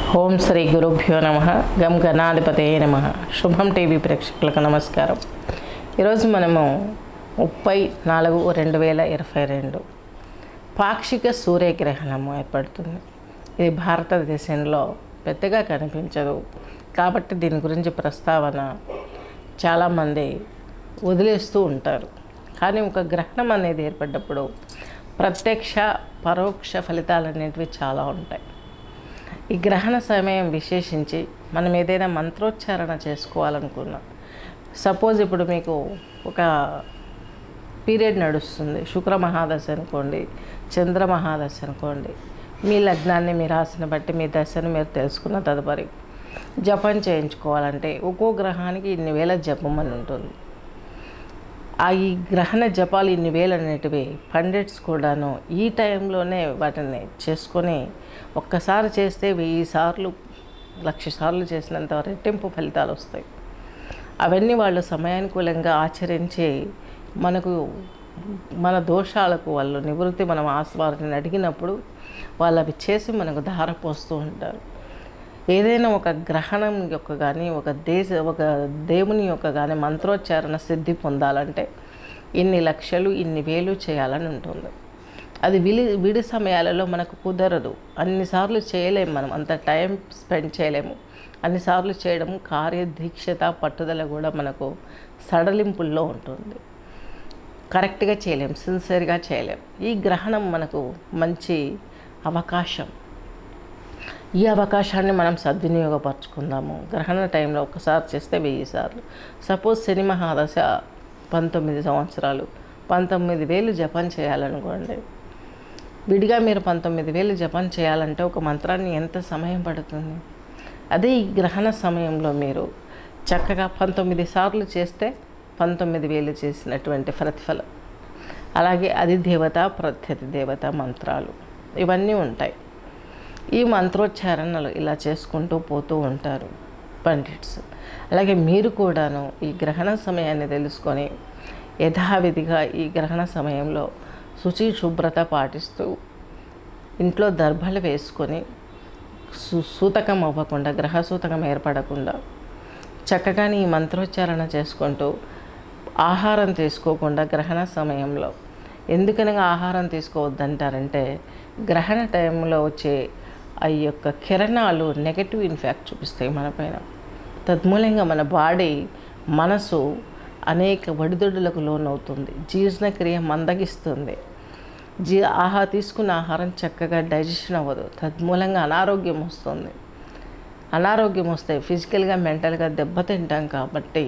ఓం శ్రీ గురుభ్యో నమ గం గణాధిపతే నమ శుభం టీవీ ప్రేక్షకులకు నమస్కారం ఈరోజు మనము ముప్పై నాలుగు రెండు వేల ఇరవై రెండు పాక్షిక సూర్యగ్రహణము ఏర్పడుతుంది ఇది భారతదేశంలో పెద్దగా కనిపించదు కాబట్టి దీని గురించి ప్రస్తావన చాలామంది వదిలేస్తూ ఉంటారు కానీ ఒక గ్రహణం అనేది ఏర్పడ్డప్పుడు ప్రత్యక్ష పరోక్ష ఫలితాలు అనేటివి చాలా ఉంటాయి ఈ గ్రహణ సమయం విశేషించి మనం ఏదైనా మంత్రోచ్చారణ చేసుకోవాలనుకున్నా సపోజ్ ఇప్పుడు మీకు ఒక పీరియడ్ నడుస్తుంది శుక్ర మహాదశ అనుకోండి చంద్ర మహాదశ అనుకోండి మీ లగ్నాన్ని మీ రాశిని బట్టి మీ దశను మీరు తెలుసుకున్న తదుపరి జపం చేయించుకోవాలంటే ఒక్కో గ్రహానికి ఇన్ని వేల జపం అని ఉంటుంది ఆ ఈ గ్రహణ జపాలు ఇన్ని వేలు అనేటివి పండిట్స్ కూడాను ఈ టైంలోనే వాటిని చేసుకొని ఒక్కసారి చేస్తే వెయ్యి సార్లు లక్ష సార్లు చేసినంత రెట్టింపు ఫలితాలు వస్తాయి అవన్నీ వాళ్ళు సమయానుకూలంగా ఆచరించి మనకు మన దోషాలకు వాళ్ళు నివృత్తి మనం ఆస్ వారిని అడిగినప్పుడు వాళ్ళు అవి చేసి మనకు ధారపోస్తూ ఉంటారు ఏదైనా ఒక గ్రహణం యొక్క కానీ ఒక దేశ ఒక దేవుని యొక్క కానీ మంత్రోచ్చారణ సిద్ధి పొందాలంటే ఇన్ని లక్షలు ఇన్ని వేలు చేయాలని ఉంటుంది అది విలి విడి సమయాలలో మనకు కుదరదు అన్నిసార్లు చేయలేము మనం అంత టైం స్పెండ్ చేయలేము అన్నిసార్లు చేయడం కార్యదీక్షత పట్టుదల కూడా మనకు సడలింపుల్లో ఉంటుంది కరెక్ట్గా చేయలేం సిన్సియర్గా చేయలేం ఈ గ్రహణం మనకు మంచి అవకాశం ఈ అవకాశాన్ని మనం సద్వినియోగపరచుకుందాము గ్రహణ టైంలో ఒకసారి చేస్తే వెయ్యి సార్లు సపోజ్ శని మహాదశ పంతొమ్మిది సంవత్సరాలు పంతొమ్మిది వేలు జపం చేయాలనుకోండి విడిగా మీరు పంతొమ్మిది వేలు జపం చేయాలంటే ఒక మంత్రాన్ని ఎంత సమయం పడుతుంది అదే ఈ గ్రహణ సమయంలో మీరు చక్కగా పంతొమ్మిది సార్లు చేస్తే పంతొమ్మిది వేలు చేసినటువంటి ప్రతిఫలం అలాగే అది దేవత ప్రత్యతి దేవత మంత్రాలు ఇవన్నీ ఉంటాయి ఈ మంత్రోచ్చారణలు ఇలా చేసుకుంటూ పోతూ ఉంటారు పండిట్స్ అలాగే మీరు కూడాను ఈ గ్రహణ సమయాన్ని తెలుసుకొని యథావిధిగా ఈ గ్రహణ సమయంలో శుచి శుభ్రత పాటిస్తూ ఇంట్లో దర్భలు వేసుకొని సు సూతకం అవ్వకుండా గ్రహ సూతకం ఏర్పడకుండా చక్కగా ఈ మంత్రోచ్చారణ చేసుకుంటూ ఆహారం తీసుకోకుండా గ్రహణ సమయంలో ఎందుకనగా ఆహారం తీసుకోవద్దంటారంటే గ్రహణ టైంలో వచ్చే ఆ యొక్క కిరణాలు నెగటివ్ ఇన్ఫాక్ట్ చూపిస్తాయి మన పైన తద్మూలంగా మన బాడీ మనసు అనేక ఒడిదొడులకు లోనవుతుంది జీర్ణక్రియ మందగిస్తుంది జీ ఆహా తీసుకున్న ఆహారం చక్కగా డైజెషన్ అవ్వదు తద్మూలంగా అనారోగ్యం వస్తుంది అనారోగ్యం వస్తే ఫిజికల్గా మెంటల్గా దెబ్బతింటాం కాబట్టి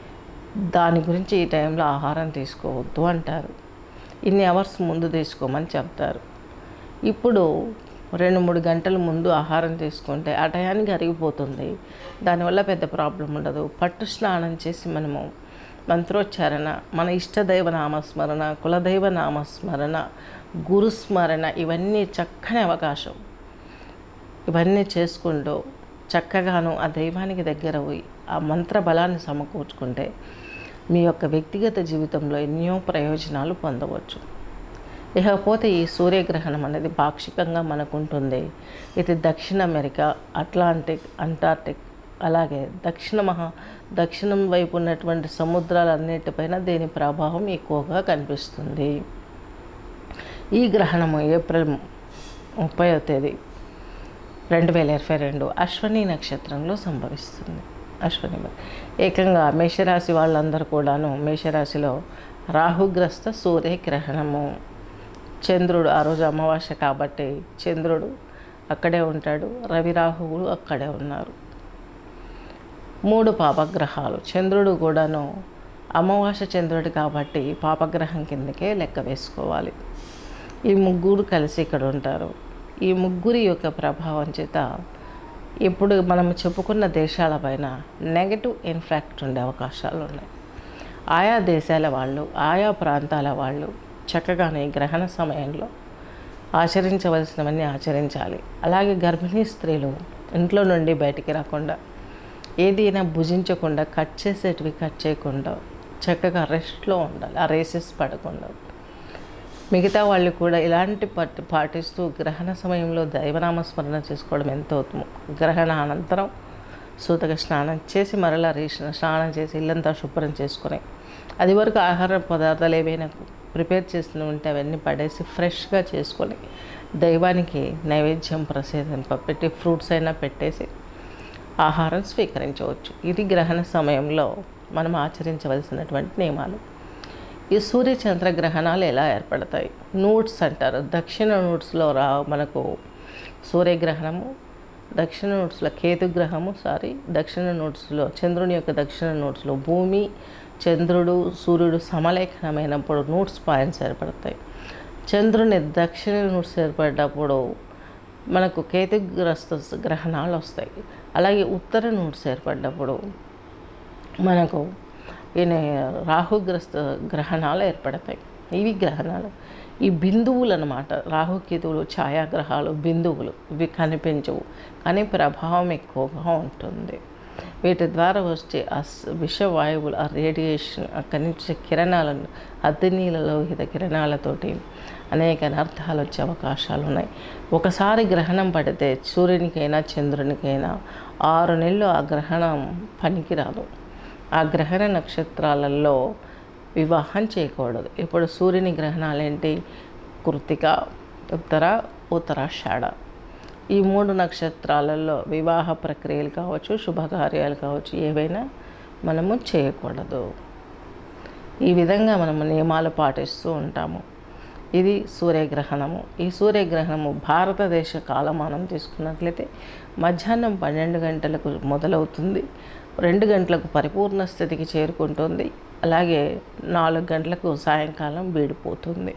దాని గురించి ఈ టైంలో ఆహారం తీసుకోవద్దు అంటారు ఇన్ని అవర్స్ ముందు తీసుకోమని చెప్తారు ఇప్పుడు రెండు మూడు గంటల ముందు ఆహారం తీసుకుంటే ఆ టయానికి అరిగిపోతుంది దానివల్ల పెద్ద ప్రాబ్లం ఉండదు పట్టు స్నానం చేసి మనము మంత్రోచ్చారణ మన ఇష్టదైవ నామస్మరణ కులదైవ నామస్మరణ గురుస్మరణ ఇవన్నీ చక్కని అవకాశం ఇవన్నీ చేసుకుంటూ చక్కగాను ఆ దైవానికి దగ్గర పోయి ఆ మంత్ర బలాన్ని సమకూర్చుకుంటే మీ యొక్క వ్యక్తిగత జీవితంలో ఎన్నో ప్రయోజనాలు పొందవచ్చు ఇకపోతే ఈ సూర్యగ్రహణం అనేది పాక్షికంగా మనకు ఉంటుంది ఇది దక్షిణ అమెరికా అట్లాంటిక్ అంటార్టిక్ అలాగే దక్షిణ మహా దక్షిణం వైపు ఉన్నటువంటి సముద్రాలన్నిటిపైన దీని ప్రభావం ఎక్కువగా కనిపిస్తుంది ఈ గ్రహణము ఏప్రిల్ ముప్పైవ తేదీ రెండు వేల ఇరవై రెండు అశ్వని నక్షత్రంలో సంభవిస్తుంది అశ్వని ఏకంగా మేషరాశి వాళ్ళందరూ కూడాను మేషరాశిలో రాహుగ్రస్త సూర్యగ్రహణము చంద్రుడు ఆ రోజు అమావాస్య కాబట్టి చంద్రుడు అక్కడే ఉంటాడు రవి రాహువులు అక్కడే ఉన్నారు మూడు పాపగ్రహాలు చంద్రుడు కూడాను అమావాస్య చంద్రుడు కాబట్టి పాపగ్రహం కిందకే లెక్క వేసుకోవాలి ఈ ముగ్గురు కలిసి ఇక్కడ ఉంటారు ఈ ముగ్గురి యొక్క ప్రభావం చేత ఇప్పుడు మనం చెప్పుకున్న దేశాలపైన నెగటివ్ ఇన్ఫాక్ట్ ఉండే అవకాశాలు ఉన్నాయి ఆయా దేశాల వాళ్ళు ఆయా ప్రాంతాల వాళ్ళు చక్కగానే గ్రహణ సమయంలో ఆచరించవలసినవన్నీ ఆచరించాలి అలాగే గర్భిణీ స్త్రీలు ఇంట్లో నుండి బయటికి రాకుండా ఏదైనా భుజించకుండా కట్ చేసేటివి కట్ చేయకుండా చక్కగా రెస్ట్లో ఉండాలి ఆ రేసెస్ పడకుండా మిగతా వాళ్ళు కూడా ఇలాంటి పట్టు పాటిస్తూ గ్రహణ సమయంలో దైవనామస్మరణ చేసుకోవడం ఎంతో ఉత్తమం గ్రహణ అనంతరం సూతక స్నానం చేసి మరలా రీష్ స్నానం చేసి ఇల్లంతా శుభ్రం చేసుకొని అది వరకు ఆహార పదార్థాలు ఏవైనా ప్రిపేర్ చేస్తూ ఉంటే అవన్నీ పడేసి ఫ్రెష్గా చేసుకొని దైవానికి నైవేద్యం ప్రసాదం పెట్టి ఫ్రూట్స్ అయినా పెట్టేసి ఆహారం స్వీకరించవచ్చు ఇది గ్రహణ సమయంలో మనం ఆచరించవలసినటువంటి నియమాలు ఈ సూర్య చంద్ర గ్రహణాలు ఎలా ఏర్పడతాయి నూట్స్ అంటారు దక్షిణ నూట్స్లో రా మనకు సూర్యగ్రహణము దక్షిణ నోట్స్లో కేతుగ్రహము సారీ దక్షిణ నోట్స్లో చంద్రుని యొక్క దక్షిణ నోట్స్లో భూమి చంద్రుడు సూర్యుడు సమలేఖనమైనప్పుడు నోట్స్ పాయింట్స్ ఏర్పడతాయి చంద్రుని దక్షిణ నోట్స్ ఏర్పడ్డప్పుడు మనకు కేతుగ్రస్త గ్రహణాలు వస్తాయి అలాగే ఉత్తర నోట్స్ ఏర్పడ్డప్పుడు మనకు ఈయన రాహుగ్రస్త గ్రహణాలు ఏర్పడతాయి ఇవి గ్రహణాలు ఈ బిందువులు అనమాట రాహుకేతువులు ఛాయాగ్రహాలు బిందువులు ఇవి కనిపించవు కానీ ప్రభావం ఎక్కువగా ఉంటుంది వీటి ద్వారా వచ్చే అస్ విషవాయువులు ఆ రేడియేషన్ అక్కడి నుంచి కిరణాలను అగ్నిల లోహిత కిరణాలతోటి అనేక అనర్థాలు వచ్చే అవకాశాలు ఉన్నాయి ఒకసారి గ్రహణం పడితే సూర్యునికైనా చంద్రునికైనా ఆరు నెలలు ఆ గ్రహణం పనికిరాదు ఆ గ్రహణ నక్షత్రాలలో వివాహం చేయకూడదు ఇప్పుడు సూర్యుని గ్రహణాలు ఏంటి కృతిక ఉత్తర ఉత్తరాషాఢ ఈ మూడు నక్షత్రాలలో వివాహ ప్రక్రియలు కావచ్చు శుభకార్యాలు కావచ్చు ఏవైనా మనము చేయకూడదు ఈ విధంగా మనము నియమాలు పాటిస్తూ ఉంటాము ఇది సూర్యగ్రహణము ఈ సూర్యగ్రహణము భారతదేశ కాలమానం తీసుకున్నట్లయితే మధ్యాహ్నం పన్నెండు గంటలకు మొదలవుతుంది రెండు గంటలకు పరిపూర్ణ స్థితికి చేరుకుంటుంది అలాగే నాలుగు గంటలకు సాయంకాలం వీడిపోతుంది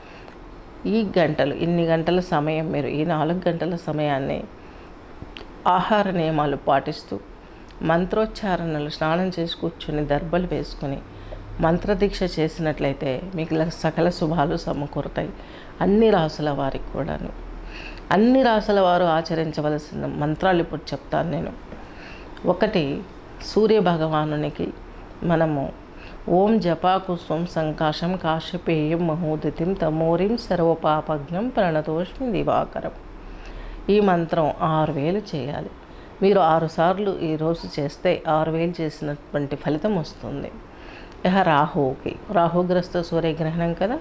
ఈ గంటలు ఇన్ని గంటల సమయం మీరు ఈ నాలుగు గంటల సమయాన్ని ఆహార నియమాలు పాటిస్తూ మంత్రోచ్చారణలు స్నానం చేసి కూర్చుని దర్బలు వేసుకొని మంత్రదీక్ష చేసినట్లయితే మీకు ల- సకల శుభాలు సమకూరుతాయి అన్ని రాసుల వారికి కూడాను అన్ని రాసుల వారు ఆచరించవలసిన మంత్రాలు ఇప్పుడు చెప్తాను నేను ఒకటి సూర్య భగవానునికి మనము ఓం జపాకుస్వం సంకాశం కాశ్యపేయం మహోదితిం తమోరిం సర్వపాపజ్ఞం ప్రణతోష్మి దివాకరం ఈ మంత్రం ఆరు వేలు చేయాలి మీరు ఆరు సార్లు ఈరోజు చేస్తే ఆరు వేలు చేసినటువంటి ఫలితం వస్తుంది ఇక రాహువుకి రాహుగ్రస్త సూర్యగ్రహణం కదా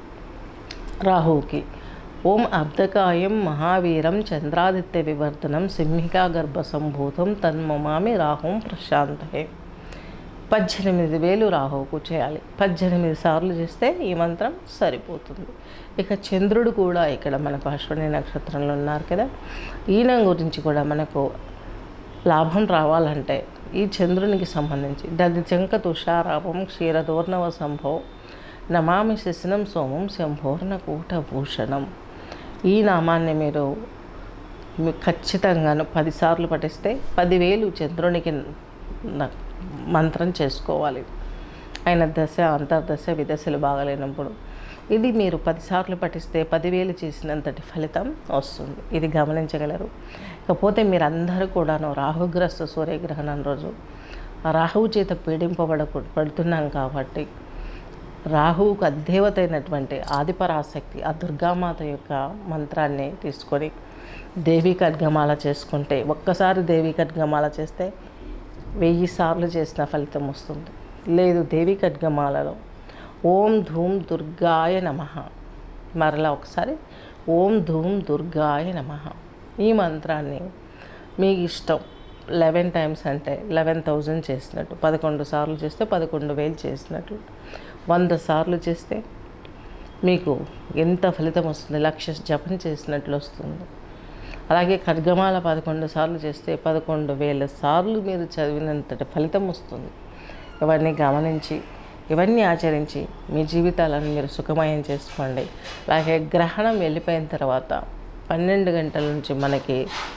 రాహువుకి ఓం అబ్దకాయం మహావీరం చంద్రాదిత్య వివర్ధనం సింహికా గర్భ సంభూతం తన్మమామి రాహుం ప్రశాంతహే పద్దెనిమిది వేలు రాహువుకు చేయాలి పద్దెనిమిది సార్లు చేస్తే ఈ మంత్రం సరిపోతుంది ఇక చంద్రుడు కూడా ఇక్కడ మనకు అశ్వని నక్షత్రంలో ఉన్నారు కదా ఈయన గురించి కూడా మనకు లాభం రావాలంటే ఈ చంద్రునికి సంబంధించి దదిచంక తుషారాపం క్షీరదోర్ణవ సంభవం నమామి శిశనం సోమం శంభోర్ణ కూటభూషణం ఈ నామాన్ని మీరు మీ- ఖచ్చితంగాను పదిసార్లు పఠిస్తే పదివేలు చంద్రునికి న- మంత్రం చేసుకోవాలి ఆయన దశ అంతర్దశ విదశలు బాగలేనప్పుడు ఇది మీరు పదిసార్లు పఠిస్తే పదివేలు చేసినంతటి ఫలితం వస్తుంది ఇది గమనించగలరు ఇకపోతే మీరందరూ కూడాను రాహుగ్రస్త సూర్యగ్రహణం రోజు ఆ రాహువు చేత పీడింపబడ పడుతున్నాం కాబట్టి రాహువుకు అధిదేవత అయినటువంటి ఆదిపరాశక్తి ఆ దుర్గామాత యొక్క మంత్రాన్ని తీసుకొని దేవీ ఖడ్గమాల చేసుకుంటే ఒక్కసారి దేవీ ఖడ్గమాల చేస్తే వెయ్యి సార్లు చేసిన ఫలితం వస్తుంది లేదు దేవీ ఖడ్గమాలలో ఓం ధూమ్ దుర్గాయ నమ మరలా ఒకసారి ఓం ధూమ్ దుర్గాయ నమ ఈ మంత్రాన్ని మీ ఇష్టం లెవెన్ టైమ్స్ అంటే లెవెన్ థౌజండ్ చేసినట్టు పదకొండు సార్లు చేస్తే పదకొండు వేలు చేసినట్లు వంద సార్లు చేస్తే మీకు ఎంత ఫలితం వస్తుంది లక్ష జపం చేసినట్లు వస్తుంది అలాగే ఖడ్గమాల పదకొండు సార్లు చేస్తే పదకొండు వేల సార్లు మీరు చదివినంతటి ఫలితం వస్తుంది ఇవన్నీ గమనించి ఇవన్నీ ఆచరించి మీ జీవితాలను మీరు సుఖమయం చేసుకోండి అలాగే గ్రహణం వెళ్ళిపోయిన తర్వాత పన్నెండు గంటల నుంచి మనకి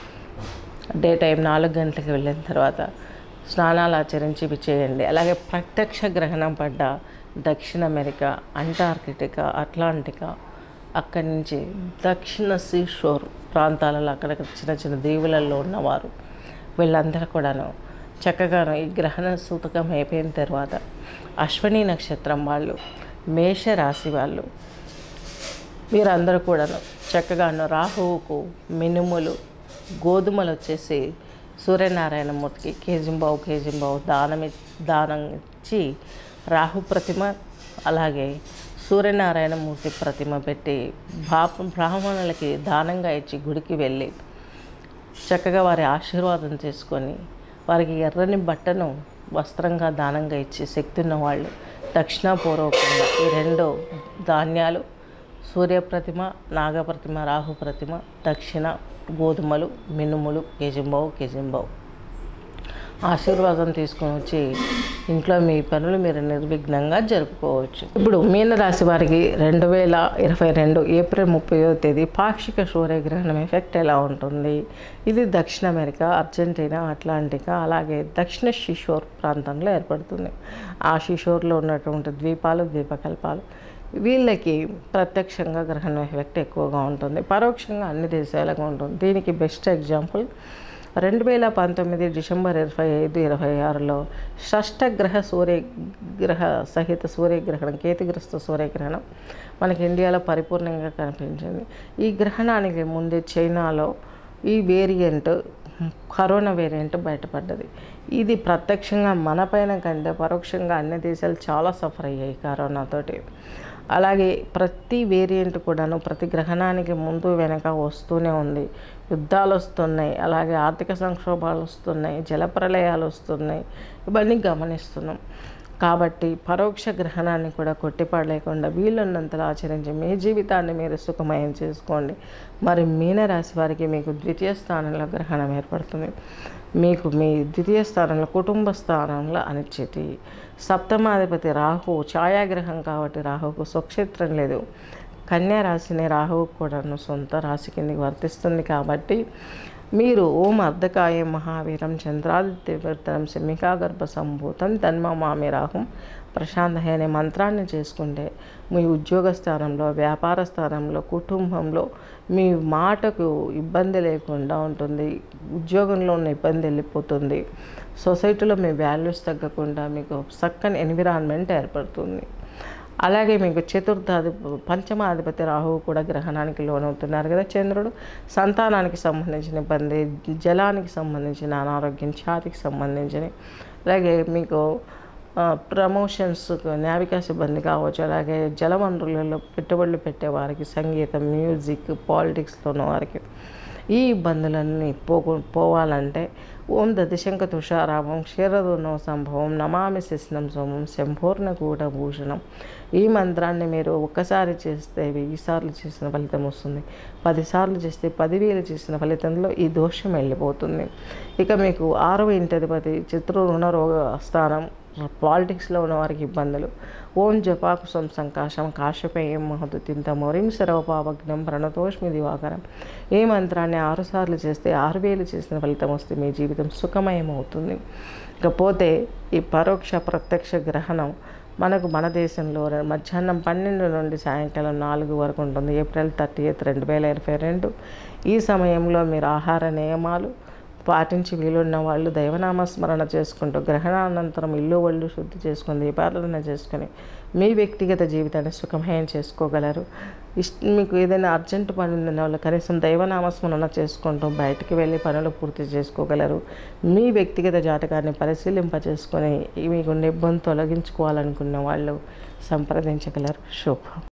డే టైం నాలుగు గంటలకు వెళ్ళిన తర్వాత స్నానాలు ఆచరించి ఇవి చేయండి అలాగే ప్రత్యక్ష గ్రహణం పడ్డ దక్షిణ అమెరికా అంటార్కిటికా అట్లాంటికా అక్కడి నుంచి దక్షిణ సీషోర్ ప్రాంతాలలో అక్కడక్కడ చిన్న చిన్న దీవులలో ఉన్నవారు వీళ్ళందరూ కూడాను చక్కగా ఈ గ్రహణ సూతకం అయిపోయిన తర్వాత అశ్వని నక్షత్రం వాళ్ళు మేష రాశి వాళ్ళు మీరందరూ కూడాను చక్కగాను రాహువుకు మినుములు గోధుమలు వచ్చేసి సూర్యనారాయణమూర్తికి కేజింబావు కేజింబావు దానం ఇ- దానం ఇచ్చి రాహు ప్రతిమ అలాగే సూర్యనారాయణమూర్తి ప్రతిమ పెట్టి బాప బ్రాహ్మణులకి దానంగా ఇచ్చి గుడికి వెళ్ళి చక్కగా వారి ఆశీర్వాదం తీసుకొని వారికి ఎర్రని బట్టను వస్త్రంగా దానంగా ఇచ్చి శక్తి ఉన్న వాళ్ళు దక్షిణాపూర్వకంగా ఈ రెండు ధాన్యాలు సూర్యప్రతిమ నాగప్రతిమ రాహు ప్రతిమ దక్షిణ గోధుమలు మినుములు కేజింబావు కేజింబావు ఆశీర్వాదం తీసుకొని వచ్చి ఇంట్లో మీ పనులు మీరు నిర్విఘ్నంగా జరుపుకోవచ్చు ఇప్పుడు మీనరాశి వారికి రెండు వేల ఇరవై రెండు ఏప్రిల్ ముప్పైవ తేదీ పాక్షిక సూర్యగ్రహణం ఎఫెక్ట్ ఎలా ఉంటుంది ఇది దక్షిణ అమెరికా అర్జెంటీనా అట్లాంటికా అలాగే దక్షిణ శిషోర్ ప్రాంతంలో ఏర్పడుతుంది ఆ శిషోర్లో ఉన్నటువంటి ద్వీపాలు ద్వీపకల్పాలు వీళ్ళకి ప్రత్యక్షంగా గ్రహణం ఎఫెక్ట్ ఎక్కువగా ఉంటుంది పరోక్షంగా అన్ని దేశాలకు ఉంటుంది దీనికి బెస్ట్ ఎగ్జాంపుల్ రెండు వేల పంతొమ్మిది డిసెంబర్ ఇరవై ఐదు ఇరవై ఆరులో షష్టగ్రహ సూర్యగ్రహ సహిత సూర్యగ్రహణం కేతుగ్రస్త సూర్యగ్రహణం మనకి ఇండియాలో పరిపూర్ణంగా కనిపించింది ఈ గ్రహణానికి ముందే చైనాలో ఈ వేరియంట్ కరోనా వేరియంట్ బయటపడ్డది ఇది ప్రత్యక్షంగా మన పైన కంటే పరోక్షంగా అన్ని దేశాలు చాలా సఫర్ అయ్యాయి కరోనాతోటి అలాగే ప్రతి వేరియంట్ కూడాను ప్రతి గ్రహణానికి ముందు వెనక వస్తూనే ఉంది యుద్ధాలు వస్తున్నాయి అలాగే ఆర్థిక సంక్షోభాలు వస్తున్నాయి జలప్రలయాలు వస్తున్నాయి ఇవన్నీ గమనిస్తున్నాం కాబట్టి పరోక్ష గ్రహణాన్ని కూడా కొట్టిపడలేకుండా వీలున్నంతలో ఆచరించి మీ జీవితాన్ని మీరు సుఖమయం చేసుకోండి మరి మీనరాశి వారికి మీకు ద్వితీయ స్థానంలో గ్రహణం ఏర్పడుతుంది మీకు మీ ద్వితీయ స్థానంలో కుటుంబ స్థానంలో అనిశ్చితి సప్తమాధిపతి రాహు ఛాయాగ్రహం కాబట్టి రాహుకు స్వక్షేత్రం లేదు కన్యా రాశిని రాహువు కూడాను సొంత రాశి కిందకి వర్తిస్తుంది కాబట్టి మీరు ఓం అర్ధకాయ మహావీరం చంద్రాదిత్యవర్తనం శమికా గర్భ సంభూతం తన్మమామి రాహుం ప్రశాంత అనే మంత్రాన్ని చేసుకుంటే మీ ఉద్యోగ స్థానంలో వ్యాపార స్థానంలో కుటుంబంలో మీ మాటకు ఇబ్బంది లేకుండా ఉంటుంది ఉద్యోగంలో ఉన్న ఇబ్బంది వెళ్ళిపోతుంది సొసైటీలో మీ వాల్యూస్ తగ్గకుండా మీకు చక్కని ఎన్విరాన్మెంట్ ఏర్పడుతుంది అలాగే మీకు చతుర్థాధి పంచమాధిపతి రాహువు కూడా గ్రహణానికి లోనవుతున్నారు కదా చంద్రుడు సంతానానికి సంబంధించిన ఇబ్బంది జలానికి సంబంధించిన అనారోగ్యం ఛాతికి సంబంధించిన అలాగే మీకు ప్రమోషన్స్ నావికా సిబ్బంది కావచ్చు అలాగే జలవనరులలో పెట్టుబడులు పెట్టే వారికి సంగీతం మ్యూజిక్ పాలిటిక్స్లో ఉన్న వారికి ఈ ఇబ్బందులన్నీ పోకు పోవాలంటే ఓం దదిశంక తుషారామం క్షీరదునో సంభవం నమామి శిస్నం సోమం శంభూర్ణ కూటభూషణం ఈ మంత్రాన్ని మీరు ఒక్కసారి చేస్తే వెయ్యి సార్లు చేసిన ఫలితం వస్తుంది పదిసార్లు చేస్తే పదివేలు చేసిన ఫలితంలో ఈ దోషం వెళ్ళిపోతుంది ఇక మీకు ఆరవ ఇంటధిపతి చిత్రు రుణ రోగ స్థానం పాలిటిక్స్లో ఉన్న వారికి ఇబ్బందులు ఓం జపాకుసం సంకాశం కాశపేయం మహతు తింత మొరిం సర్వపావగ్నం ప్రణతోష్మి దివాకరం ఈ మంత్రాన్ని ఆరుసార్లు చేస్తే ఆరు వేలు చేసిన ఫలితం వస్తే మీ జీవితం సుఖమయం అవుతుంది ఇకపోతే ఈ పరోక్ష ప్రత్యక్ష గ్రహణం మనకు మన దేశంలో ర- మధ్యాహ్నం పన్నెండు నుండి సాయంకాలం నాలుగు వరకు ఉంటుంది ఏప్రిల్ థర్టీ ఎయిత్ రెండు వేల ఇరవై రెండు ఈ సమయంలో మీరు ఆహార నియమాలు పాటించి వీలున్న వాళ్ళు దైవనామ స్మరణ చేసుకుంటూ గ్రహణానంతరం ఇల్లు ఒళ్ళు శుద్ధి చేసుకుని దీపారాధన చేసుకుని మీ వ్యక్తిగత జీవితాన్ని సుఖమయం చేసుకోగలరు ఇష్ట మీకు ఏదైనా అర్జెంట్ పని ఉన్న వాళ్ళు కనీసం దైవనామ స్మరణ చేసుకుంటూ బయటికి వెళ్ళి పనులు పూర్తి చేసుకోగలరు మీ వ్యక్తిగత జాతకాన్ని పరిశీలింప చేసుకొని మీకు ఇబ్బంది తొలగించుకోవాలనుకున్న వాళ్ళు సంప్రదించగలరు శుభం